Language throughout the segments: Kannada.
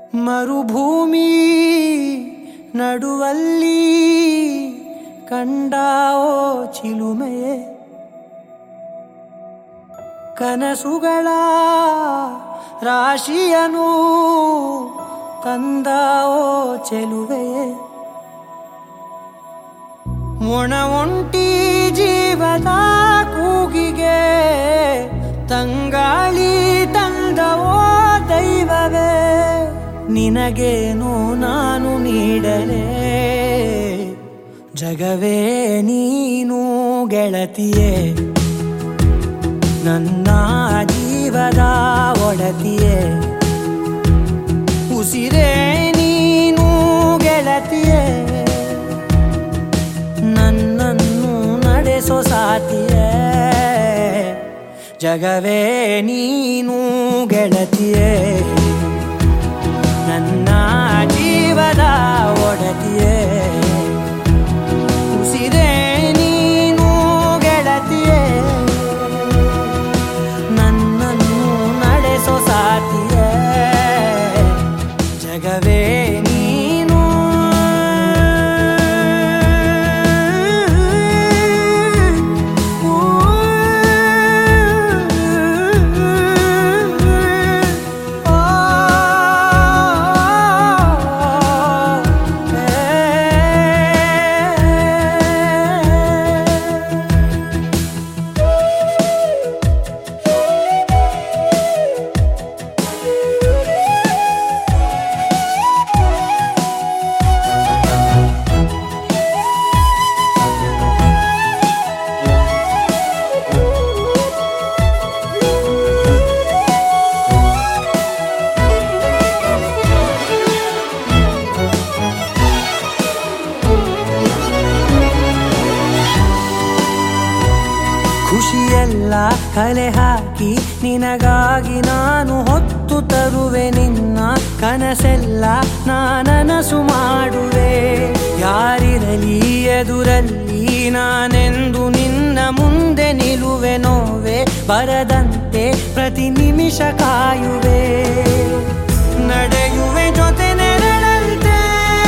ಮರುಭೂಮಿ ನಡುವಲ್ಲಿ ಕಂಡಾವೋ ಚಿಲುಮೆಯೇ ಕನಸುಗಳ ರಾಶಿಯನು ತಂದಾವೋ ಚೆಲುವೆಯೇ ಒಣ ಒಂಟಿ ಜೀವದ ಕೂಗಿಗೆ ತಂಗಾಳಿ ತಂದವೋ ದೈವವೇ ನಿನಗೇನು ನಾನು ನೀಡಲೇ ಜಗವೇ ನೀನು ಗೆಳತಿಯೇ ನನ್ನ ಜೀವದ ಒಡತಿಯೇ ಉಸಿರೇ ನೀನು ಗೆಳತಿಯೇ ನನ್ನನ್ನು ನಡೆಸೋ ಸಾತಿಯೇ ಜಗವೇ ನೀನು ಗೆಳತಿಯೇ ನನ್ನ ಜೀವದ ಒಡತಿಯೇ ಉಸಿರೇ ನೀನು ಗೆಳತಿಯೇ ನನ್ನನ್ನು ನಡೆಸೋ ಸಾತಿಯೇ ಜಗವೇ ನೀನು ಖುಷಿಯೆಲ್ಲ ಕಲೆ ಹಾಕಿ ನಿನಗಾಗಿ ನಾನು ಹೊತ್ತು ತರುವೆ ನಿನ್ನ ಕನಸೆಲ್ಲ ನಾನನಸು ಮಾಡುವೆ ಯಾರಿರಲಿ ಎದುರಲ್ಲಿ ನಾನೆಂದು ನಿನ್ನ ಮುಂದೆ ನಿಲುವೆ ನೋವೆ ಬರದಂತೆ ಪ್ರತಿ ನಿಮಿಷ ಕಾಯುವೆ ನಡೆಯುವೆ ಜೊತೆ ನೆರಳಂತೆ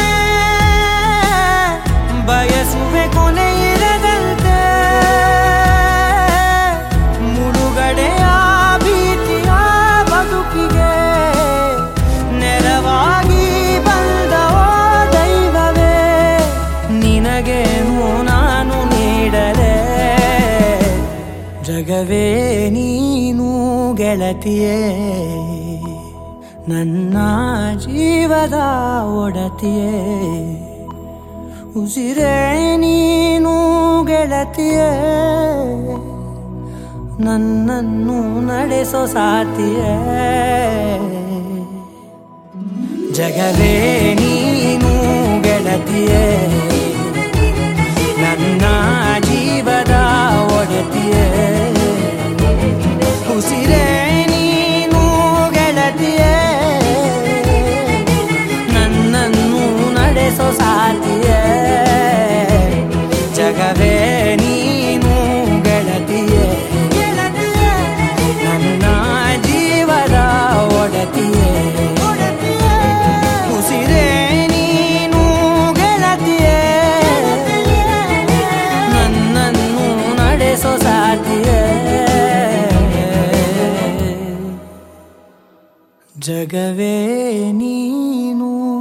ಬಯಸುವೆ ಕೊನೆ ಇರದಂತೆ ಮುಳುಗಡೆಯ ಭೀತಿಯ ಬದುಕಿಗೆ ನೆರವಾಗಿ ಬಂದವೋ ದೈವವೇ ನಿನಗೇನು ನಾನು ನೀಡಲೇ ಜಗವೇ ನೀನು ಗೆಳತಿಯೇ ನನ್ನ ಜೀವದ ಒಡತಿಯೇ ಉಸಿರೇ ನೀನು ಗೆಳತಿಯೇ ನನ್ನನ್ನು ನಡೆಸೋ ಸಾತಿಯೇ ಜಗವೇ ನೀನು ಗೆಳತಿಯೇ ನನ್ನ ಜೀವದ ಒಡತಿಯೇ ಉಸಿರೇ ನೀನು ಗೆಳತಿಯೇ ನನ್ನನ್ನು ನಡೆಸೋ ಸಾತಿಯೇ ಜಗವೇ ನೀನು ಗೆಳತಿಯೇ ನನ್ನ ಜೀವದ ಒಡತಿಯೇ ಉಸಿರೇ ನೀನು ಗೆಳತಿಯೇ ನನ್ನನ್ನು ನಡೆಸೋ ಸಾತಿಯೇ ಜಗವೇ ನೀನು